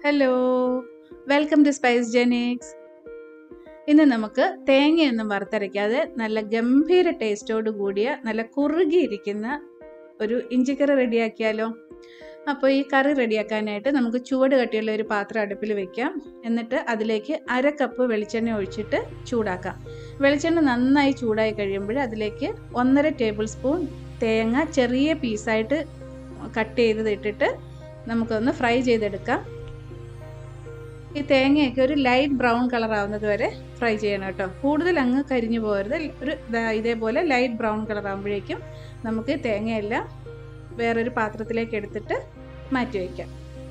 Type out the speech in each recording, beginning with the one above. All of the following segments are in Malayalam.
hello welcome to spice genix ഇന്ന് നമുക്ക് തേങ്ങയൊന്നും വറുത്തരയ്ക്കാതെ നല്ല ഗംഭീര ടേസ്റ്റോട് കൂടിയ നല്ല കുറുകിയിരിക്കുന്ന ഒരു ഇഞ്ചിക്കറി റെഡിയാക്കിയാലോ അപ്പോൾ ഈ കറി റെഡിയാക്കാനായിട്ട് നമുക്ക് ചുവട് കട്ടിയുള്ള ഒരു പാത്രം അടുപ്പിൽ വെക്കാം എന്നിട്ട് അതിലേക്ക് അര കപ്പ് വെളിച്ചെണ്ണ ഒഴിച്ചിട്ട് ചൂടാക്കാം വെളിച്ചെണ്ണ നന്നായി ചൂടായി കഴിയുമ്പോൾ അതിലേക്ക് ഒന്നര ടേബിൾ സ്പൂൺ തേങ്ങ ചെറിയ പീസായിട്ട് കട്ട് ചെയ്തത് ഇട്ടിട്ട് നമുക്കൊന്ന് ഫ്രൈ ചെയ്തെടുക്കാം ഈ തേങ്ങയൊക്കെ ഒരു ലൈറ്റ് ബ്രൗൺ കളർ ആവുന്നത് വരെ ഫ്രൈ ചെയ്യണം കേട്ടോ കൂടുതൽ അങ്ങ് കരിഞ്ഞു പോകരുത് ഒരു ദാ ഇതേപോലെ ലൈറ്റ് ബ്രൗൺ കളർ ആകുമ്പോഴേക്കും നമുക്ക് തേങ്ങയെല്ലാം വേറൊരു പാത്രത്തിലേക്ക് എടുത്തിട്ട് മാറ്റി വയ്ക്കാം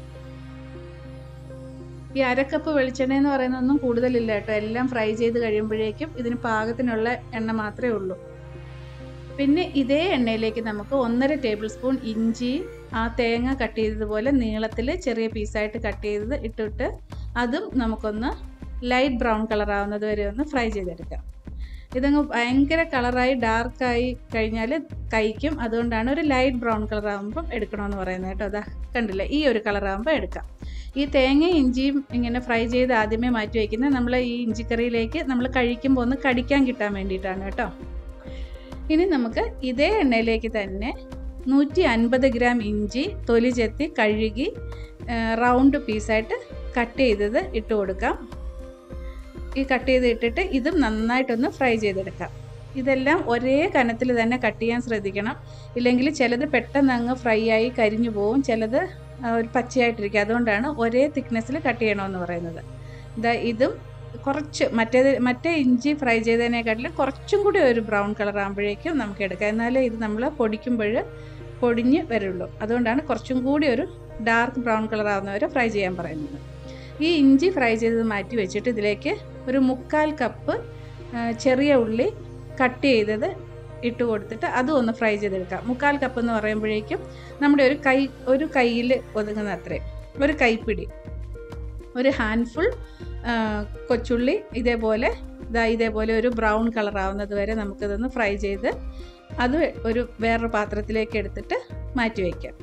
ഈ അരക്കപ്പ് വെളിച്ചെണ്ണ എന്ന് പറയുന്നതൊന്നും കൂടുതലില്ല കേട്ടോ എല്ലാം ഫ്രൈ ചെയ്ത് കഴിയുമ്പോഴേക്കും ഇതിന് പാകത്തിനുള്ള എണ്ണ മാത്രമേ ഉള്ളൂ പിന്നെ ഇതേ എണ്ണയിലേക്ക് നമുക്ക് ഒന്നര ടേബിൾ സ്പൂൺ ഇഞ്ചി ആ തേങ്ങ കട്ട് ചെയ്തതുപോലെ നീളത്തിൽ ചെറിയ പീസായിട്ട് കട്ട് ചെയ്തത് ഇട്ടിട്ട് അതും നമുക്കൊന്ന് ലൈറ്റ് ബ്രൗൺ കളർ ആവുന്നത് വരെ ഒന്ന് ഫ്രൈ ചെയ്തെടുക്കാം ഇതങ്ങ് ഭയങ്കര കളറായി ഡാർക്കായി കഴിഞ്ഞാൽ കഴിക്കും അതുകൊണ്ടാണ് ഒരു ലൈറ്റ് ബ്രൗൺ കളർ ആകുമ്പം എടുക്കണമെന്ന് പറയുന്നത് കേട്ടോ അതാ കണ്ടില്ല ഈ ഒരു കളർ ആകുമ്പോൾ എടുക്കാം ഈ തേങ്ങ ഇഞ്ചിയും ഇങ്ങനെ ഫ്രൈ ചെയ്ത് ആദ്യമേ മാറ്റി വയ്ക്കുന്നത് നമ്മൾ ഈ ഇഞ്ചിക്കറിയിലേക്ക് നമ്മൾ കഴിക്കുമ്പോൾ ഒന്ന് കടിക്കാൻ കിട്ടാൻ വേണ്ടിയിട്ടാണ് കേട്ടോ ഇനി നമുക്ക് ഇതേ എണ്ണയിലേക്ക് തന്നെ നൂറ്റി അൻപത് ഗ്രാം ഇഞ്ചി തൊലി ചെത്തി കഴുകി റൗണ്ട് പീസായിട്ട് കട്ട് ചെയ്തത് ഇട്ട് കൊടുക്കാം ഈ കട്ട് ചെയ്ത് ഇട്ടിട്ട് ഇതും നന്നായിട്ടൊന്ന് ഫ്രൈ ചെയ്തെടുക്കാം ഇതെല്ലാം ഒരേ കനത്തിൽ തന്നെ കട്ട് ചെയ്യാൻ ശ്രദ്ധിക്കണം ഇല്ലെങ്കിൽ ചിലത് പെട്ടെന്ന് അങ്ങ് ഫ്രൈ ആയി കരിഞ്ഞു പോവും ചിലത് ഒരു പച്ചയായിട്ടിരിക്കും അതുകൊണ്ടാണ് ഒരേ തിക്നെസ്സിൽ കട്ട് ചെയ്യണമെന്ന് പറയുന്നത് ഇതാ ഇതും കുറച്ച് മറ്റേത് മറ്റേ ഇഞ്ചി ഫ്രൈ ചെയ്തതിനെക്കാട്ടിലും കുറച്ചും കൂടി ഒരു ബ്രൗൺ കളർ ആകുമ്പോഴേക്കും നമുക്ക് എടുക്കാം എന്നാലേ ഇത് നമ്മൾ പൊടിക്കുമ്പോൾ പൊടിഞ്ഞ് വരുള്ളൂ അതുകൊണ്ടാണ് കുറച്ചും കൂടി ഒരു ഡാർക്ക് ബ്രൗൺ കളർ ആവുന്നവരെ ഫ്രൈ ചെയ്യാൻ പറയുന്നത് ഈ ഇഞ്ചി ഫ്രൈ ചെയ്തത് മാറ്റി വെച്ചിട്ട് ഇതിലേക്ക് ഒരു മുക്കാൽ കപ്പ് ചെറിയ ഉള്ളി കട്ട് ചെയ്തത് ഇട്ട് കൊടുത്തിട്ട് അതും ഒന്ന് ഫ്രൈ ചെയ്തെടുക്കാം മുക്കാൽ കപ്പ് എന്ന് പറയുമ്പോഴേക്കും നമ്മുടെ ഒരു കൈ ഒരു കയ്യിൽ ഒതുങ്ങുന്ന അത്രയും ഒരു കൈപ്പിടി ഒരു ഹാൻഡ്ഫുൾ കൊച്ചുള്ളി ഇതേപോലെ ഇതാ ഇതേപോലെ ഒരു ബ്രൗൺ കളർ ആവുന്നത് വരെ നമുക്കിതൊന്ന് ഫ്രൈ ചെയ്ത് അത് ഒരു വേറൊരു പാത്രത്തിലേക്ക് എടുത്തിട്ട് മാറ്റി വയ്ക്കാം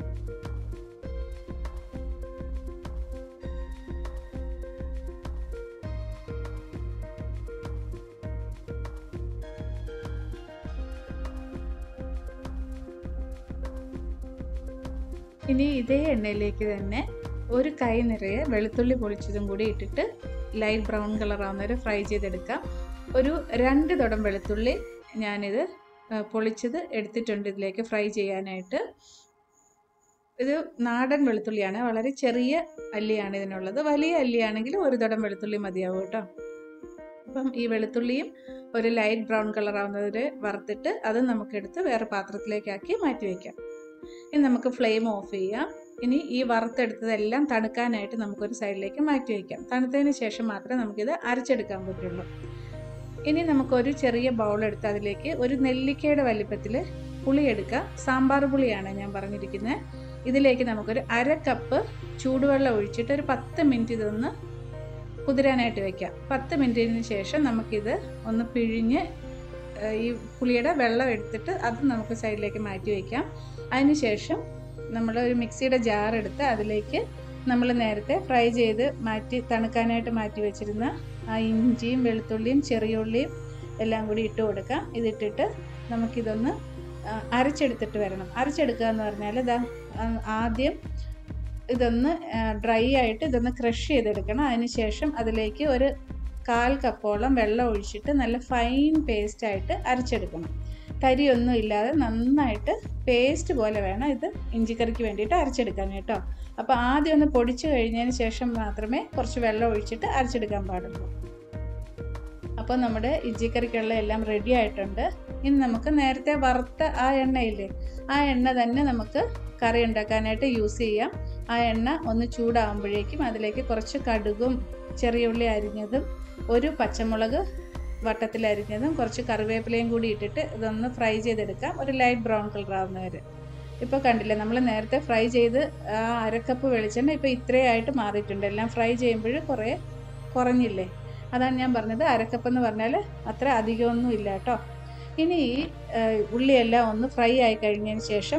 ഇനി ഇതേ എണ്ണയിലേക്ക് തന്നെ ഒരു കൈ നിറയെ വെളുത്തുള്ളി പൊളിച്ചതും കൂടി ഇട്ടിട്ട് ലൈറ്റ് ബ്രൗൺ കളർ ആവുന്നവരെ ഫ്രൈ ചെയ്തെടുക്കാം ഒരു രണ്ട് തുടം വെളുത്തുള്ളി ഞാനിത് പൊളിച്ചത് എടുത്തിട്ടുണ്ട് ഇതിലേക്ക് ഫ്രൈ ചെയ്യാനായിട്ട് ഇത് നാടൻ വെളുത്തുള്ളിയാണ് വളരെ ചെറിയ അല്ലിയാണ് ഇതിനുള്ളത് വലിയ അല്ലിയാണെങ്കിൽ ഒരു തുടം വെളുത്തുള്ളി മതിയാവും കേട്ടോ അപ്പം ഈ വെളുത്തുള്ളിയും ഒരു ലൈറ്റ് ബ്രൗൺ കളർ ആവുന്നവരെ വറുത്തിട്ട് അത് നമുക്കെടുത്ത് വേറെ പാത്രത്തിലേക്കാക്കി മാറ്റി വയ്ക്കാം ഇനി നമുക്ക് ഫ്ലെയിം ഓഫ് ചെയ്യാം ഇനി ഈ വറുത്തെടുത്തതെല്ലാം തണുക്കാനായിട്ട് നമുക്കൊരു സൈഡിലേക്ക് മാറ്റി വയ്ക്കാം തണുത്തതിന് ശേഷം മാത്രമേ നമുക്കിത് അരച്ചെടുക്കാൻ പറ്റുള്ളൂ ഇനി നമുക്കൊരു ചെറിയ ബൗൾ എടുത്ത് അതിലേക്ക് ഒരു നെല്ലിക്കയുടെ വലിപ്പത്തിൽ പുളി എടുക്കുക സാമ്പാർ പുളിയാണ് ഞാൻ പറഞ്ഞിരിക്കുന്നത് ഇതിലേക്ക് നമുക്കൊരു അര കപ്പ് ചൂടുവെള്ളം ഒഴിച്ചിട്ട് ഒരു പത്ത് മിനിറ്റ് ഇതൊന്ന് കുതിരാനായിട്ട് വെക്കാം പത്ത് മിനിറ്റിന് ശേഷം നമുക്കിത് ഒന്ന് പിഴിഞ്ഞ് ഈ പുളിയുടെ വെള്ളം എടുത്തിട്ട് അത് നമുക്ക് സൈഡിലേക്ക് മാറ്റി വയ്ക്കാം അതിനുശേഷം നമ്മൾ ഒരു മിക്സിയുടെ ജാർ എടുത്ത് അതിലേക്ക് നമ്മൾ നേരത്തെ ഫ്രൈ ചെയ്ത് മാറ്റി തണുക്കാനായിട്ട് മാറ്റി വെച്ചിരുന്ന ആ ഇഞ്ചിയും വെളുത്തുള്ളിയും ചെറിയ ഉള്ളിയും എല്ലാം കൂടി ഇട്ട് കൊടുക്കാം ഇതിട്ടിട്ട് നമുക്കിതൊന്ന് അരച്ചെടുത്തിട്ട് വരണം അരച്ചെടുക്കുക എന്ന് പറഞ്ഞാൽ ഇതാ ആദ്യം ഇതൊന്ന് ഡ്രൈ ആയിട്ട് ഇതൊന്ന് ക്രഷ് ചെയ്തെടുക്കണം അതിനുശേഷം അതിലേക്ക് ഒരു കാൽ കപ്പോളം വെള്ളം ഒഴിച്ചിട്ട് നല്ല ഫൈൻ പേസ്റ്റായിട്ട് അരച്ചെടുക്കണം തരിയൊന്നും ഇല്ലാതെ നന്നായിട്ട് പേസ്റ്റ് പോലെ വേണം ഇത് ഇഞ്ചിക്കറിക്ക് വേണ്ടിയിട്ട് അരച്ചെടുക്കാൻ കേട്ടോ അപ്പോൾ ആദ്യം ഒന്ന് പൊടിച്ചു കഴിഞ്ഞതിന് ശേഷം മാത്രമേ കുറച്ച് വെള്ളം ഒഴിച്ചിട്ട് അരച്ചെടുക്കാൻ പാടുള്ളൂ അപ്പോൾ നമ്മുടെ ഇഞ്ചിക്കറിക്കുള്ള എല്ലാം റെഡി ആയിട്ടുണ്ട് ഇനി നമുക്ക് നേരത്തെ വറുത്ത ആ എണ്ണയില്ലേ ആ എണ്ണ തന്നെ നമുക്ക് കറി ഉണ്ടാക്കാനായിട്ട് യൂസ് ചെയ്യാം ആ എണ്ണ ഒന്ന് ചൂടാകുമ്പോഴേക്കും അതിലേക്ക് കുറച്ച് കടുകും ചെറിയ ഉള്ളി അരിഞ്ഞതും ഒരു പച്ചമുളക് വട്ടത്തിൽ അരിഞ്ഞതും കുറച്ച് കറിവേപ്പിലയും കൂടി ഇട്ടിട്ട് ഇതൊന്ന് ഫ്രൈ ചെയ്തെടുക്കാം ഒരു ലൈറ്റ് ബ്രൗൺ കളർ ആവുന്നവരെ ഇപ്പോൾ കണ്ടില്ലേ നമ്മൾ നേരത്തെ ഫ്രൈ ചെയ്ത് ആ അരക്കപ്പ് വെളിച്ചെണ്ണ ഇപ്പോൾ ഇത്രയായിട്ട് മാറിയിട്ടുണ്ട് എല്ലാം ഫ്രൈ ചെയ്യുമ്പോൾ കുറേ കുറഞ്ഞില്ലേ അതാണ് ഞാൻ പറഞ്ഞത് അരക്കപ്പ് എന്ന് പറഞ്ഞാൽ അത്ര അധികമൊന്നും ഇല്ല കേട്ടോ ഇനി ഈ ഉള്ളിയെല്ലാം ഒന്ന് ഫ്രൈ ആയി കഴിഞ്ഞതിന് ശേഷം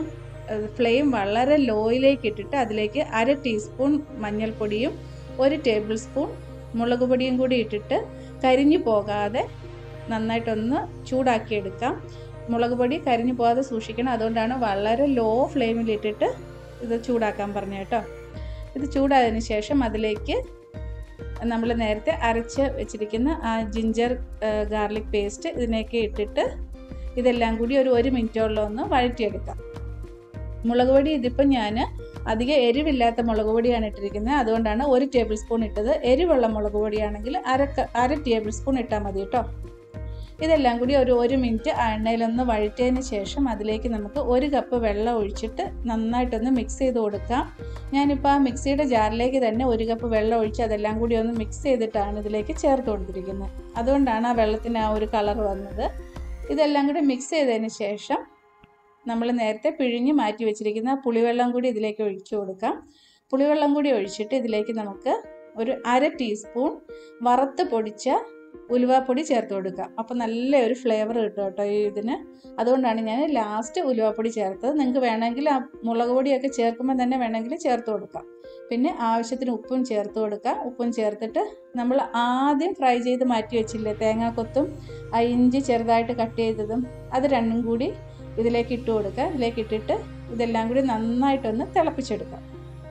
ഫ്ലെയിം വളരെ ലോയിലേക്ക് ഇട്ടിട്ട് അതിലേക്ക് അര ടീസ്പൂൺ മഞ്ഞൾപ്പൊടിയും ഒരു ടേബിൾ സ്പൂൺ മുളക് പൊടിയും കൂടി ഇട്ടിട്ട് കരിഞ്ഞു പോകാതെ നന്നായിട്ടൊന്ന് ചൂടാക്കിയെടുക്കാം മുളക് പൊടി കരിഞ്ഞു പോകാതെ സൂക്ഷിക്കണം അതുകൊണ്ടാണ് വളരെ ലോ ഫ്ലെയിമിലിട്ടിട്ട് ഇത് ചൂടാക്കാൻ പറഞ്ഞു കേട്ടോ ഇത് ചൂടായതിന് ശേഷം അതിലേക്ക് നമ്മൾ നേരത്തെ അരച്ച് വെച്ചിരിക്കുന്ന ആ ജിഞ്ചർ ഗാർലിക് പേസ്റ്റ് ഇതിനൊക്കെ ഇട്ടിട്ട് ഇതെല്ലാം കൂടി ഒരു ഒരു മിനിറ്റോളം ഒന്ന് വഴറ്റിയെടുക്കാം മുളക് പൊടി ഇതിപ്പം ഞാൻ അധികം എരിവില്ലാത്ത മുളക് പൊടിയാണ് ഇട്ടിരിക്കുന്നത് അതുകൊണ്ടാണ് ഒരു ടേബിൾ സ്പൂൺ ഇട്ടത് എരിവുള്ള മുളക് പൊടിയാണെങ്കിൽ അര അര ടേബിൾ സ്പൂൺ ഇട്ടാൽ മതി കേട്ടോ ഇതെല്ലാം കൂടി ഒരു ഒരു മിനിറ്റ് എണ്ണയിലൊന്ന് വഴറ്റിയതിന് ശേഷം അതിലേക്ക് നമുക്ക് ഒരു കപ്പ് വെള്ളം ഒഴിച്ചിട്ട് നന്നായിട്ടൊന്ന് മിക്സ് ചെയ്ത് കൊടുക്കാം ഞാനിപ്പോൾ ആ മിക്സിയുടെ ജാറിലേക്ക് തന്നെ ഒരു കപ്പ് വെള്ളം ഒഴിച്ച് അതെല്ലാം കൂടി ഒന്ന് മിക്സ് ചെയ്തിട്ടാണ് ഇതിലേക്ക് ചേർത്ത് കൊടുത്തിരിക്കുന്നത് അതുകൊണ്ടാണ് ആ വെള്ളത്തിന് ആ ഒരു കളർ വന്നത് ഇതെല്ലാം കൂടി മിക്സ് ചെയ്തതിന് ശേഷം നമ്മൾ നേരത്തെ പിഴിഞ്ഞ് മാറ്റി വെച്ചിരിക്കുന്ന പുളിവെള്ളം കൂടി ഇതിലേക്ക് ഒഴിച്ചു കൊടുക്കാം പുളിവെള്ളം കൂടി ഒഴിച്ചിട്ട് ഇതിലേക്ക് നമുക്ക് ഒരു അര ടീസ്പൂൺ വറുത്ത് പൊടിച്ച ഉലുവാപ്പൊടി ചേർത്ത് കൊടുക്കുക അപ്പോൾ നല്ല ഒരു ഫ്ലേവർ കിട്ടും കേട്ടോ ഈ ഇതിന് അതുകൊണ്ടാണ് ഞാൻ ലാസ്റ്റ് ഉലുവാപ്പൊടി ചേർത്തത് നിങ്ങൾക്ക് വേണമെങ്കിൽ ആ മുളക് പൊടിയൊക്കെ ചേർക്കുമ്പോൾ തന്നെ വേണമെങ്കിൽ ചേർത്ത് കൊടുക്കാം പിന്നെ ആവശ്യത്തിന് ഉപ്പും ചേർത്ത് കൊടുക്കുക ഉപ്പും ചേർത്തിട്ട് നമ്മൾ ആദ്യം ഫ്രൈ ചെയ്ത് മാറ്റി വെച്ചില്ലേ തേങ്ങാക്കൊത്തും ആ ഇഞ്ചി ചെറുതായിട്ട് കട്ട് ചെയ്തതും അത് രണ്ടും കൂടി ഇതിലേക്ക് ഇട്ട് കൊടുക്കുക ഇതിലേക്ക് ഇട്ടിട്ട് ഇതെല്ലാം കൂടി നന്നായിട്ടൊന്ന് തിളപ്പിച്ചെടുക്കാം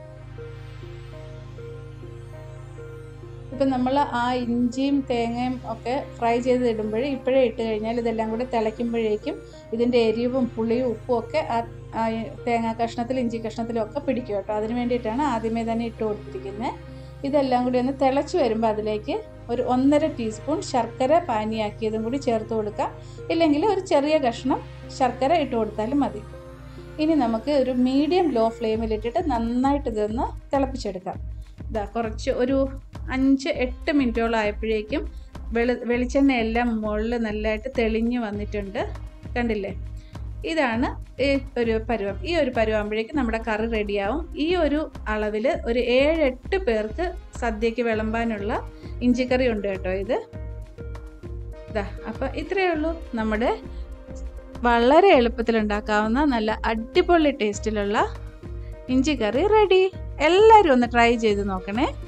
ഇപ്പം നമ്മൾ ആ ഇഞ്ചിയും തേങ്ങയും ഒക്കെ ഫ്രൈ ചെയ്ത് ഇടുമ്പോഴേ ഇപ്പോഴേ ഇട്ട് കഴിഞ്ഞാൽ ഇതെല്ലാം കൂടി തിളയ്ക്കുമ്പോഴേക്കും ഇതിൻ്റെ എരിവും പുളിയും ഉപ്പും ഒക്കെ ആ ആ തേങ്ങാ കഷ്ണത്തിൽ ഇഞ്ചി കഷ്ണത്തിലും ഒക്കെ പിടിക്കും കേട്ടോ അതിന് വേണ്ടിയിട്ടാണ് ആദ്യമേ തന്നെ ഇട്ട് കൊടുത്തിരിക്കുന്നത് ഇതെല്ലാം കൂടി ഒന്ന് തിളച്ച് വരുമ്പോൾ അതിലേക്ക് ഒരു ഒന്നര ടീസ്പൂൺ ശർക്കര പാനിയാക്കിയതും കൂടി ചേർത്ത് കൊടുക്കാം ഇല്ലെങ്കിൽ ഒരു ചെറിയ കഷ്ണം ശർക്കര ഇട്ട് കൊടുത്താലും മതി ഇനി നമുക്ക് ഒരു മീഡിയം ലോ ഫ്ലെയിമിലിട്ടിട്ട് നന്നായിട്ട് ഇതൊന്ന് തിളപ്പിച്ചെടുക്കാം ഇതാ കുറച്ച് ഒരു അഞ്ച് എട്ട് മിനിറ്റോളം ആയപ്പോഴേക്കും വെളി വെളിച്ചെണ്ണ എല്ലാം മുകളിൽ നല്ലതായിട്ട് തെളിഞ്ഞ് വന്നിട്ടുണ്ട് കണ്ടില്ലേ ഇതാണ് ഈ ഒരു പരുവം ഈ ഒരു പരുവാകുമ്പോഴേക്കും നമ്മുടെ കറി റെഡിയാവും ഈ ഒരു അളവിൽ ഒരു ഏഴ് എട്ട് പേർക്ക് സദ്യക്ക് വിളമ്പാനുള്ള ഇഞ്ചിക്കറി ഉണ്ട് കേട്ടോ ഇത് ഇതാ അപ്പം ഇത്രയേ ഉള്ളൂ നമ്മുടെ വളരെ എളുപ്പത്തിൽ ഉണ്ടാക്കാവുന്ന നല്ല അടിപൊളി ടേസ്റ്റിലുള്ള ഇഞ്ചി കറി റെഡി എല്ലാവരും ഒന്ന് ട്രൈ ചെയ്ത് നോക്കണേ